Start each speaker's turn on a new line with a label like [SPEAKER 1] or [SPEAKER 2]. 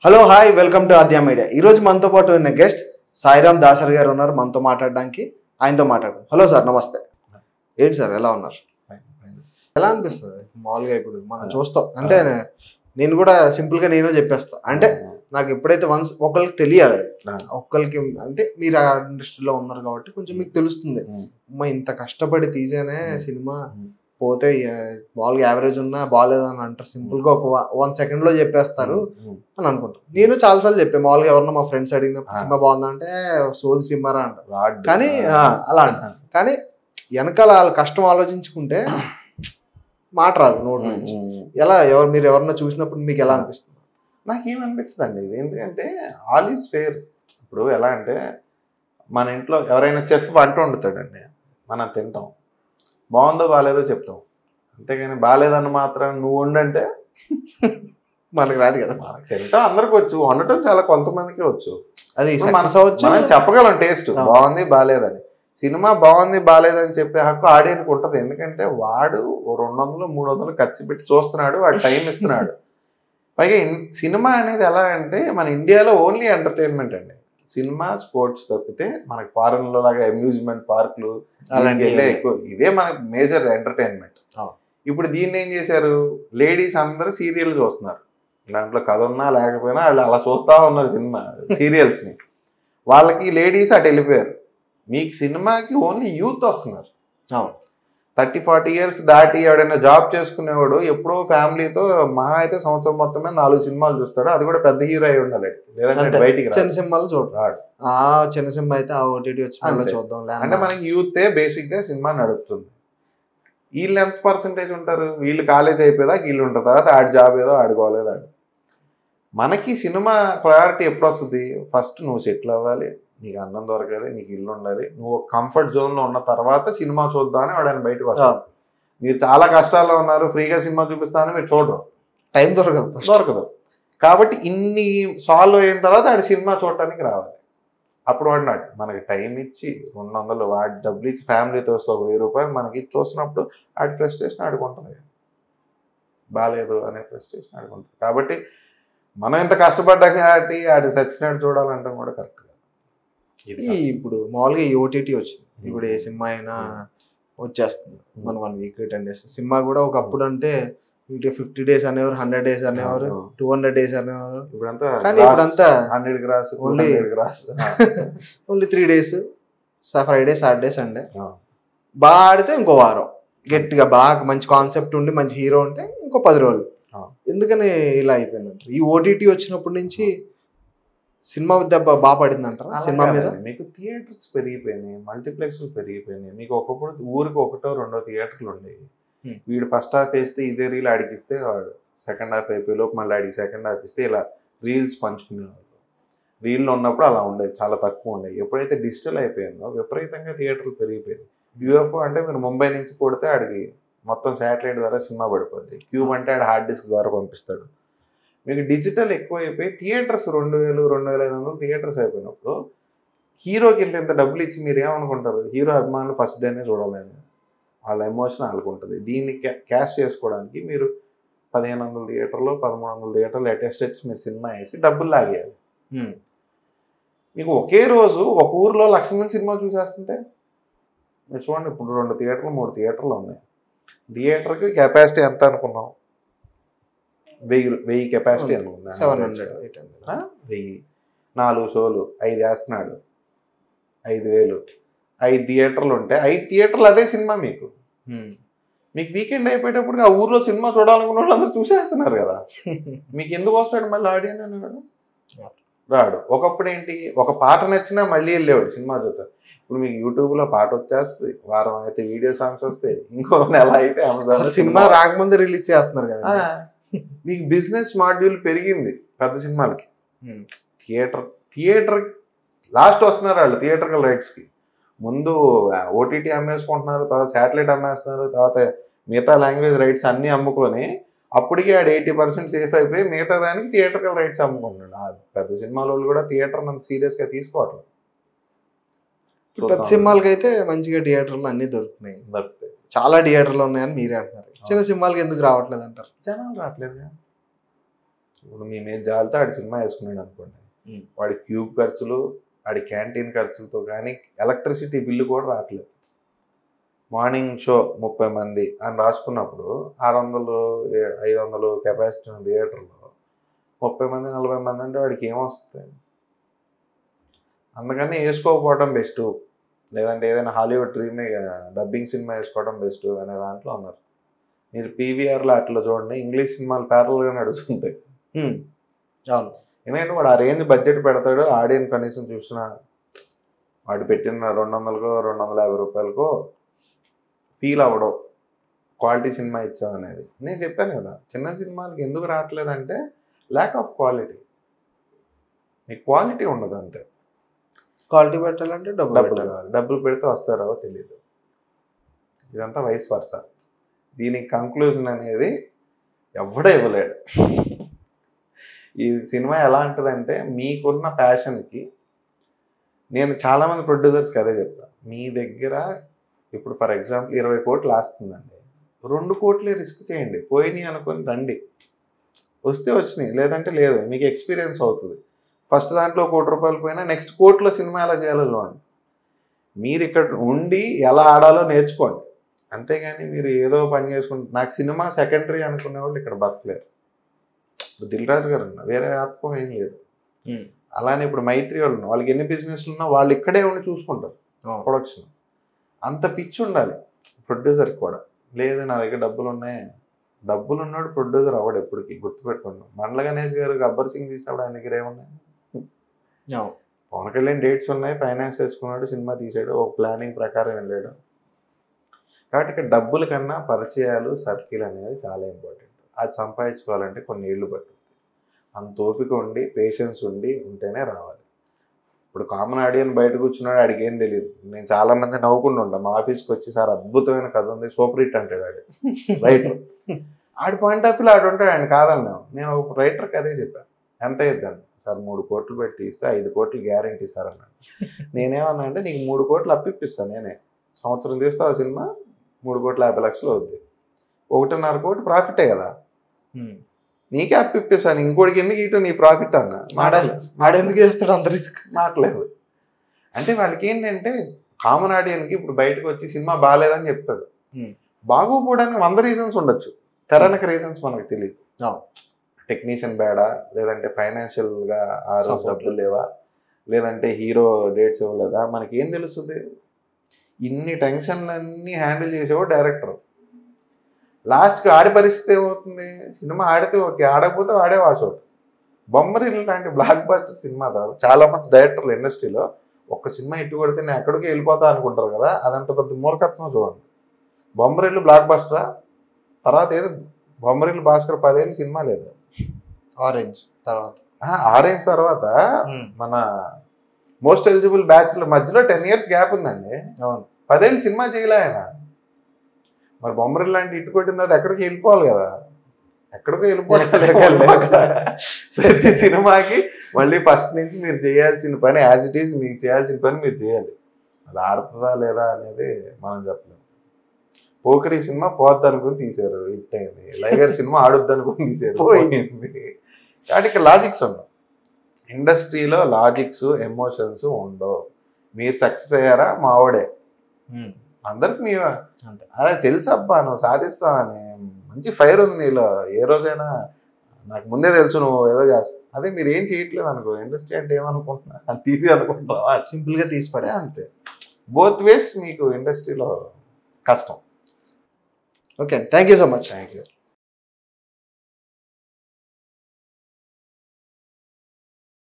[SPEAKER 1] Hello hi welcome to Adya Media ఈ రోజు మనతో పాటు ఉన్న గెస్ట్ సాయిరామ్ దాసర్ గారు ఉన్నారు మనతో మాట్లాడడానికి ఆయనతో మాట్లాడు హలో సార్ నమస్తే ఏంటి సార్ ఎలా ఉన్నారు ఎలా అనిపిస్తుంది మామూలుగా ఇప్పుడు మనం చూస్తాం అంటే నేను కూడా సింపుల్ గా నేను చెప్పేస్తా అంటే నాకు ఎప్పుడైతే వన్స్ ఒకరికి తెలియాలి అది.
[SPEAKER 2] ఆ.
[SPEAKER 1] ఒక్కరికి అంటే మీరు ఆ ఇండస్ట్రీలో ఉన్నారు కాబట్టి కొంచెం మీకు తెలుస్తుంది
[SPEAKER 2] ఉమ్.
[SPEAKER 1] అమ్మ ఇంత కష్టపడి తీసేనే సినిమా
[SPEAKER 2] ఉమ్.
[SPEAKER 1] పోతే ఆ, మామూలుగా యావరేజ్ ఉన్నా బాగాలేదని అంటారు సింపుల్ గా ఒక వన్ సెకండ్ లో చెప్పేస్తారు
[SPEAKER 2] ఉమ్.
[SPEAKER 1] అని అనుకుంటాను నేను చాలాసార్లు చెప్పాను మామూలుగా ఎవరన్నా మా ఫ్రెండ్స్ అడిగినప్పుడు
[SPEAKER 2] ఆ.
[SPEAKER 1] సినిమా బాగుందా అంటే సోది సినిమారా అంటారు
[SPEAKER 2] వాడ్.
[SPEAKER 1] కానీ ఆ, అలా అంట కానీ వెనకాల వాళ్ళ కష్టం ఆలోచించుకుంటే మాట రాదు నోటి
[SPEAKER 2] ఉమ్,
[SPEAKER 1] నుంచి
[SPEAKER 2] ఉమ్.
[SPEAKER 1] ఎలా ఎవరు మీరు ఎవరన్నా చూసినప్పుడు మీకు ఎలా అనిపిస్తుంది
[SPEAKER 2] నాకేమనిపిస్తుంది అండి ఇది ఎందుకంటే ఆల్ ఈజ్ ఫేర్ ఇప్పుడు ఎలా అంటే మన ఇంట్లో ఎవరైనా చెఫ్ వంట వండుతాడండి మనం తింటాం బాగుందో బాగాలేదో చెప్తాం అంతేగాని బాగాలేదని మాత్రం నువ్వు వండంటే
[SPEAKER 1] మనకు రాదు కదా
[SPEAKER 2] మనకు తింటాం అందరికి వచ్చు వండటం చాలా కొంతమందికి వచ్చు
[SPEAKER 1] అది
[SPEAKER 2] ఇప్పుడు
[SPEAKER 1] సక్సెస్ అవ్వచ్చు
[SPEAKER 2] మనం చెప్పగలం టేస్ట్
[SPEAKER 1] ఆ.
[SPEAKER 2] బాగుంది బాగాలేదని సినిమా బాగుంది బాగాలేదని చెప్పే హక్కు ఆడియన్కి ఉంటుంది ఎందుకంటే వాడు ఓ రెండు వందలు మూడు వందలు ఖర్చు పెట్టి చూస్తున్నాడు వాడు టైం ఇస్తున్నాడు పైగా ఇన్- సినిమా అనేది ఎలా అంటే మన ఇండియాలో ఓన్లీ ఎంటర్టైన్మెంట్ అండి సినిమా స్పోర్ట్స్ తప్పితే మనకి foreign లో లాగా అమ్యూజ్మెంట్ పార్కులు
[SPEAKER 1] అలాంటివి
[SPEAKER 2] అలాంటి
[SPEAKER 1] ఏమీ
[SPEAKER 2] ఎక్కువ ఇదే మనకి మేజర్ ఎంటర్టైన్మెంట్
[SPEAKER 1] అవును.
[SPEAKER 2] ఇప్పుడు దీన్ని ఏం చేశారు లేడీస్ అందరూ సీరియల్ చూస్తున్నారు దాంట్లో కథ ఉన్నా లేకపోయినా వాళ్ళు అలా చూస్తా ఉన్నారు సినిమా సీరియల్స్ని వాళ్ళకి లేడీస్ అటు వెళ్ళిపోయారు మీకు సినిమాకి ఓన్లీ యూత్ వస్తున్నారు
[SPEAKER 1] అవును.
[SPEAKER 2] థర్టీ ఫార్టీ ఇయర్స్ దాటి ఎవడైనా జాబ్ చేసుకునేవాడు ఎప్పుడో ఫ్యామిలీతో మహా అయితే సంవత్సరం మొత్తమే నాలుగు సినిమాలు చూస్తాడు అది కూడా పెద్ద హీరో అయి ఉండాలి లేదంటే
[SPEAKER 1] అంతే.
[SPEAKER 2] బయటికి రాడు.
[SPEAKER 1] చిన్న సినిమాలు చూడరు
[SPEAKER 2] రాడు
[SPEAKER 1] ఆ చిన్న సినిమా అయితే ఆ ఓటీటీ వచ్చి మళ్ళీ
[SPEAKER 2] అంతే.
[SPEAKER 1] చూద్దాం
[SPEAKER 2] అంటే మనకి యూతే బేసిక్ గా సినిమా నడుపుతుంది వీళ్ళు ఎంత పర్సంటేజ్ ఉంటారు వీళ్ళు కాలేజ్ అయిపోయేదా వీళ్ళు ఉంటారు తర్వాత ఆడి జాబ్ ఏదో ఆడుకోలేదు ఆడు మనకి సినిమా ప్రయారిటీ ఎప్పుడు వస్తుంది ఫస్ట్ నువ్వు సెటిల్ అవ్వాలి నీకు అన్నం దొరకాలి నీకు ఇల్లు ఉండాలి నువ్వు కంఫర్ట్ జోన్ లో ఉన్న తర్వాత సినిమా చూద్దామని వాడు ఆయన బయటకు వస్తాడు మీరు చాలా కష్టాల్లో ఉన్నారు ఫ్రీగా సినిమా చూపిస్తానని మీరు చూడరు
[SPEAKER 1] టైం దొరకదు first.
[SPEAKER 2] దొరకదు కాబట్టి ఇన్ని సాల్వ్ అయిన తర్వాత ఆడి సినిమా చూడటానికి రావాలి అప్పుడు వాడు నాడు మనకి టైం ఇచ్చి రెండు వందలు వాడి డబ్బులు ఇచ్చి ఫ్యామిలీతో వస్తే ఒక వెయ్యి రూపాయలు మనకి ఇచ్చి చూసినప్పుడు ఆడి ఫ్రస్ట్రేషన్ ఆడుకుంటుంది బాగాలేదు అనే ఫ్రస్ట్రేషన్ ఆడుకుంటుంది కాబట్టి మనం ఇంత కష్టపడ్డాం కాబట్టి ఆడి సచ్చినట్టు చూడాలంటాం కూడా కరెక్ట్ కాదు ఇది
[SPEAKER 1] ఈ ఇప్పుడు మామూలుగా ఈ ఓటీటీ వచ్చింది ఇప్పుడు ఏ సినిమా అయినా వచ్చేస్తుంది మన one week ten days cinema కూడా ఒకప్పుడు అంటే ఇటు ఫిఫ్టీ డేస్ అనేవారు హండ్రెడ్ డేస్ అనేవారు టూ హండ్రెడ్ డేస్ అనేవారు
[SPEAKER 2] ఇప్పుడంతా
[SPEAKER 1] కానీ ఇప్పుడంతా
[SPEAKER 2] hundred gross
[SPEAKER 1] Only-
[SPEAKER 2] gross
[SPEAKER 1] only three days Friday Saturday Sunday బాగా ఆడితే ఇంకో వారం గట్టిగా బాగా మంచి కాన్సెప్ట్ ఉండి మంచి హీరో ఉంటే ఇంకో పది రోజులు
[SPEAKER 2] ఆ.
[SPEAKER 1] ఎందుకని ఇలా అయిపోయిందంటారు ఈ ఓటీటీ వచ్చినప్పటి నుంచి సినిమా దెబ్బ బాగా పడింది అంటారా
[SPEAKER 2] అలా
[SPEAKER 1] సినిమా మీద
[SPEAKER 2] కాదండి. మీకు థియేటర్స్ పెరిగిపోయినాయి మల్టీప్లెక్స్లు పెరిగిపోయినాయి మీకు ఒకప్పుడు ఊరికి ఒకటో రెండో థియేటర్లు ఉండేవి
[SPEAKER 1] Hmm.
[SPEAKER 2] వీడు ఫస్ట్ హాఫ్ వేస్తే ఇదే రీల్ ఆడికిస్తే వాడు సెకండ్ హాఫ్ అయిపోయి లోపు మళ్ళీ ఆడికి సెకండ్ హాఫ్ ఇస్తే ఇలా రీల్స్ పంచుకునేవాళ్ళు రీల్లో ఉన్నప్పుడు అలా ఉండేది చాలా తక్కువ ఉండేది ఎప్పుడైతే డిజిటల్ అయిపోయిందో విపరీతంగా థియేటర్లు పెరిగిపోయింది యూఎఫ్ఓ అంటే మీరు ముంబై నుంచి కొడితే ఆడికి మొత్తం శాటిలైట్ ద్వారా సినిమా పడిపోద్ది క్యూబ్ అంటే ఆడ హార్డ్ డిస్క్ ద్వారా పంపిస్తాడు మీకు డిజిటల్ ఎక్కువ అయిపోయి థియేటర్స్ రెండు వేలు రెండు వేల ఐదు వందలు థియేటర్స్ అయిపోయినప్పుడు హీరోకి ఇంత ఇంత డబ్బులు ఇచ్చి మీరు ఏమనుకుంటారు హీరో అభిమానులు ఫస్ట్ డేనే చూడాలని వాళ్ళ ఎమోషన్ వాళ్ళకు ఉంటుంది దీన్ని క్యా- క్యాష్ చేసుకోవడానికి మీరు పదిహేను వందల థియేటర్లో పదమూడు వందల థియేటర్లు అటెస్టెడ్స్ మీరు సినిమా వేసి డబ్బులు లాగేయాలి
[SPEAKER 1] ఉమ్.
[SPEAKER 2] మీకు ఒకే రోజు ఒక ఊర్లో లక్ష మంది సినిమా చూసేస్తుంటే మీరు చూడండి ఇప్పుడు రెండు థియేటర్లు మూడు థియేటర్లు ఉన్నాయి థియేటర్కి కెపాసిటీ ఎంత అనుకుందాం వెయ్యి వెయ్యి కెపాసిటీ అనుకుందాం
[SPEAKER 1] సెవెన్ హండ్రెడ్ ఎయిట్ హండ్రెడ్
[SPEAKER 2] ఆ? వెయ్యి నాలుగు షోలు ఐదు వేస్తున్నాడు ఐదు వేలు ఐదు థియేటర్లు ఉంటే ఐదు థియేటర్లు అదే సినిమా మీకు
[SPEAKER 1] ఉమ్.
[SPEAKER 2] మీకు వీకెండ్ అయిపోయేటప్పుడు ఆ ఊర్లో సినిమా చూడాలనుకున్న వాళ్ళు అందరూ చూసేస్తున్నారు కదా మీకు ఎందుకు వస్తాడు మళ్ళీ ఆడియన్ అనేవాడు రాడు ఒకప్పుడు ఏంటి ఒక పాట నచ్చినా మళ్ళీ వెళ్ళేవాడు సినిమా చూద్దాం ఇప్పుడు మీకు యూట్యూబ్లో పాట వచ్చేస్తుంది వారం అయితే వీడియో సాంగ్స్ వస్తాయి ఇంకో నెల అయితే అమెజాన్
[SPEAKER 1] సినిమా రాకముందే రిలీజ్ చేస్తున్నారు కదా
[SPEAKER 2] మీకు బిజినెస్ మాడ్యూల్ పెరిగింది పెద్ద సినిమాలకి
[SPEAKER 1] ఉమ్.
[SPEAKER 2] థియేటర్ థియేటర్ లాస్ట్ వస్తున్నారు వాళ్ళు థియేటర్కల్ రైట్స్కి ముందు ఓటీటీ అమ్మేసుకుంటున్నారు తర్వాత శాటిలైట్ అమ్మేస్తున్నారు తర్వాత మిగతా లాంగ్వేజ్ రైట్స్ అన్నీ అమ్ముకొని అప్పటికే ఆడు ఎయిటీ పర్సెంట్ సేఫ్ అయిపోయి మిగతా దానికి థియేటర్కల్ రైట్స్ అమ్ముకుంటున్నాడు ఆ పెద్ద సినిమాల వాళ్ళు కూడా థియేటర్ అంత సీరియస్గా తీసుకోవట్లేదు
[SPEAKER 1] ఇప్పుడు పెద్ద సినిమాలకి అయితే మంచిగా థియేటర్లు అన్ని దొరుకుతున్నాయి
[SPEAKER 2] దొరుకుతాయి
[SPEAKER 1] చాలా థియేటర్లు ఉన్నాయని మీరే అంటున్నారు చిన్న సినిమాలకి ఎందుకు రావట్లేదు అంటారు
[SPEAKER 2] జనాలు రావట్లేదు ఇప్పుడు మీ మీద జాలితో ఆడి సినిమా వేసుకున్నాడు అనుకోండి
[SPEAKER 1] Hmm.
[SPEAKER 2] వాడి క్యూబ్ ఖర్చులు వాడి క్యాంటీన్ ఖర్చులతో కానీ ఎలక్ట్రిసిటీ బిల్లు కూడా రావట్లేదు మార్నింగ్ షో ముప్పై మంది అని రాసుకున్నప్పుడు ఆరు వందలు ఏ- ఐదు వందలు కెపాసిటీ ఉన్న థియేటర్లో ముప్పై మంది నలభై మంది అంటే వాడికి ఏమొస్తుంది అందుకని వేసుకోకపోవడం బెస్ట్ లేదంటే ఏదైనా హాలీవుడ్ డ్రీమే డబ్బింగ్ సినిమా వేసుకోవడం బెస్ట్ అనే దాంట్లో ఉన్నారు మీరు పీవీఆర్లో అట్లా చూడండి ఇంగ్లీష్ సినిమాలు ప్యారల్గా నడుస్తుంటాయి
[SPEAKER 1] ఉమ్. అవును
[SPEAKER 2] ఎందుకంటే వాడు ఆ రేంజ్ బడ్జెట్ పెడతాడు ఆడియన్స్ కనీసం చూసిన వాడు పెట్టిన రెండు వందలకో రెండు వందల యాభై రూపాయలకో ఫీల్ అవ్వడం క్వాలిటీ సినిమా ఇచ్చాం అనేది నేను చెప్పాను కదా చిన్న సినిమాలకి ఎందుకు రావట్లేదంటే ల్యాక్ ఆఫ్ క్వాలిటీ మీకు క్వాలిటీ ఉండదు అంతే
[SPEAKER 1] క్వాలిటీ పెట్టాలంటే డబ్బు
[SPEAKER 2] డబ్బులు
[SPEAKER 1] పెట్టాలి
[SPEAKER 2] కావాలి డబ్బులు పెడితే వస్తారో తెలియదు ఇదంతా వయసు వరుస దీనికి కంక్లూజన్ అనేది ఎవడో ఇవ్వలేడు ఈ సినిమా ఎలా ఉంటుందంటే మీకున్న ప్యాషన్కి నేను చాలామంది ప్రొడ్యూసర్స్కి అదే చెప్తా మీ దగ్గర ఇప్పుడు ఫర్ ఎగ్జాంపుల్ ఇరవై కోట్లు ఆస్తుందండి రెండు కోట్లే రిస్క్ చేయండి పోయినాయి అనుకొని రండి వస్తే వచ్చినాయి లేదంటే లేదు మీకు ఎక్స్పీరియన్స్ అవుతుంది ఫస్ట్ దాంట్లో కోటి రూపాయలు పోయినా నెక్స్ట్ కోట్లో సినిమా ఎలా చేయాలో చూడండి మీరు ఇక్కడ ఉండి ఎలా ఆడాలో నేర్చుకోండి అంతేగాని మీరు ఏదో పని చేసుకుంటే నాకు సినిమా సెకండరీ అనుకునే వాళ్ళు ఇక్కడ బతకలేరు ఇప్పుడు దిల్ రాజు గారు ఉన్నారు వేరే ఆత్మం ఏం లేదు
[SPEAKER 1] ఉమ్.
[SPEAKER 2] అలానే ఇప్పుడు మైత్రి వాళ్ళు ఉన్నారు వాళ్ళకి ఎన్ని బిజినెస్లు ఉన్నా వాళ్ళు ఇక్కడే ఉండి చూసుకుంటారు
[SPEAKER 1] అవును.
[SPEAKER 2] ప్రొడక్షన్ అంత పిచ్చి ఉండాలి ప్రొడ్యూసర్కి కూడా లేదు నా దగ్గర డబ్బులు ఉన్నాయి డబ్బులు ఉన్నాడు ప్రొడ్యూసర్ అవ్వడు ఎప్పటికీ గుర్తుపెట్టుకోండి మండల గణేష్ గారు గబ్బర్ సింగ్ తీసినప్పుడు ఆయన దగ్గర ఏమున్నాయి
[SPEAKER 1] అవును.
[SPEAKER 2] పవన్ కళ్యాణ్ డేట్స్ ఉన్నాయి ఫైనాన్స్ తెచ్చుకున్నాడు సినిమా తీసాడు ఒక ప్లానింగ్ ప్రకారం వెళ్ళాడు కాబట్టి ఇక్కడ డబ్బుల కన్నా పరిచయాలు సర్కిల్ అనేది చాలా ఇంపార్టెంట్ అది సంపాదించుకోవాలంటే కొన్ని ఏళ్ళు పట్టుద్ది అంత ఓపిక ఉండి పేషెన్స్ ఉండి ఉంటేనే రావాలి ఇప్పుడు కామన్ ఆడియన్ బయట కూర్చున్నాడు ఆడికి ఏం తెలియదు నేను చాలా మంది నవ్వుకుంటూ ఉంటాను మా ఆఫీస్కి వచ్చి సార్ అద్భుతమైన కథ ఉంది సూపర్ హిట్ అంటాడు ఆడు రైటర్ ఆడి పాయింట్ ఆఫ్ వ్యూ ఆడు ఉంటాడు ఆయన కాదన్నాను నేను ఒక రైటర్కి అదే చెప్పాను ఎంత ఇద్దాను సార్ మూడు కోట్లు పెట్టి తీస్తే ఐదు కోట్లు గ్యారంటీ సార్ అన్నాడు నేనేమన్నా అంటే నీకు మూడు కోట్లు అప్పిప్పిస్తాను నేనే సంవత్సరం తీస్తే ఆ సినిమా మూడు కోట్ల యాభై లక్షలు అవుద్ది ఒకటిన్నర కోటి ప్రాఫిటే కదా
[SPEAKER 1] ఉమ్.
[SPEAKER 2] నీకే అప్పిప్పిస్తాను ఇంకోటికి ఎందుకు ఇటు నీ ప్రాఫిట్ అన్న
[SPEAKER 1] ఆడాలి. ఆడెందుకు చేస్తాడు అంత రిస్క్
[SPEAKER 2] మాట్లేదు అంటే వాళ్ళకి ఏంటంటే కామన్ ఆడియన్కి ఇప్పుడు బయటకు వచ్చి సినిమా బాగాలేదని చెప్తాడు
[SPEAKER 1] Hmm.
[SPEAKER 2] బాగోపోవడానికి వంద రీజన్స్ ఉండొచ్చు తెరనక రీజన్స్ మనకు తెలియదు
[SPEAKER 1] అవును.
[SPEAKER 2] టెక్నీషియన్ బేడా లేదంటే ఫైనాన్షియల్గా ఆ రోజు
[SPEAKER 1] Support
[SPEAKER 2] డబ్బులు లేవా లేదంటే హీరో డేట్స్ ఇవ్వలేదా మనకి ఏం తెలుస్తుంది ఇన్ని టెన్షన్లన్నీ హ్యాండిల్ చేసేవాడు డైరెక్టర్ లాస్ట్కి ఆడి పరిస్థితి ఏమవుతుంది సినిమా ఆడితే ఓకే ఆడకపోతే ఆడే వాచౌట్ బొమ్మరిల్లు లాంటి బ్లాక్ బస్టర్ సినిమా తర్వాత చాలా మంది డైరెక్టర్లు ఇండస్ట్రీలో ఒక్క సినిమా ఇటు కొడితే నేను ఎక్కడికి వెళ్ళిపోతా అనుకుంటారు కదా అదంత పెద్ద మూర్ఖత్వం చూడండి బొమ్మరిల్లు బ్లాక్ బస్టరా తర్వాత ఏదో బొమ్మరిల్లు భాస్కర్ పదేళ్ళు సినిమా లేదు
[SPEAKER 1] ఆరెంజ్ తర్వాత
[SPEAKER 2] ఆరేంజ్ తర్వాత
[SPEAKER 1] ఉమ్.
[SPEAKER 2] మన మోస్ట్ ఎలిజిబుల్ బ్యాచ్ల మధ్యలో టెన్ ఇయర్స్ గ్యాప్ ఉందండి
[SPEAKER 1] అవును
[SPEAKER 2] పదేళ్ళు సినిమా చేయలే ఆయన మరి బొమ్మరిల్లు లాంటి ఇటు కొట్టిన తర్వాత ఎక్కడికి వెళ్ళిపోవాలి కదా ఎక్కడికో వెళ్ళిపోవాలి
[SPEAKER 1] ఎక్కడికి వెళ్ళలేదు.
[SPEAKER 2] ప్రతి సినిమాకి మళ్ళీ ఫస్ట్ నుంచి మీరు చేయాల్సిన పని యాజ్ ఇట్ ఈస్ మీకు చేయాల్సిన పని మీరు చేయాలి అది ఆడుతుందా లేదా అనేది మనం చెప్పలేము పోకరి సినిమా పోద్ది అనుకుని తీశారు హిట్ అయింది లైగర్ సినిమా ఆడొద్దు అనుకుని తీశారు
[SPEAKER 1] పోయింది.
[SPEAKER 2] పోయింది కాబట్టి ఇక్కడ లాజిక్స్ ఉండవు ఇండస్ట్రీలో లాజిక్స్ ఎమోషన్స్ ఉండవు మీరు సక్సెస్ అయ్యారా మావాడే
[SPEAKER 1] ఉమ్.
[SPEAKER 2] అందరికి మీ
[SPEAKER 1] అంతే.
[SPEAKER 2] అరే తెలుసు అబ్బా నువ్వు సాధిస్తావని మంచి ఫైర్ ఉంది నీలో ఏ రోజైనా నాకు ముందే తెలుసు నువ్వు ఏదో చేస్తావు అదే మీరు ఏం చేయట్లేదు అనుకో ఇండస్ట్రీ అంటే ఏమనుకుంటున్నా అది తీసి అనుకుంటున్నావా
[SPEAKER 1] సింపుల్ గా తీసి పడే
[SPEAKER 2] అంతే బోత్ వేస్ మీకు ఇండస్ట్రీలో కష్టం
[SPEAKER 1] okay thank you so much
[SPEAKER 2] thank you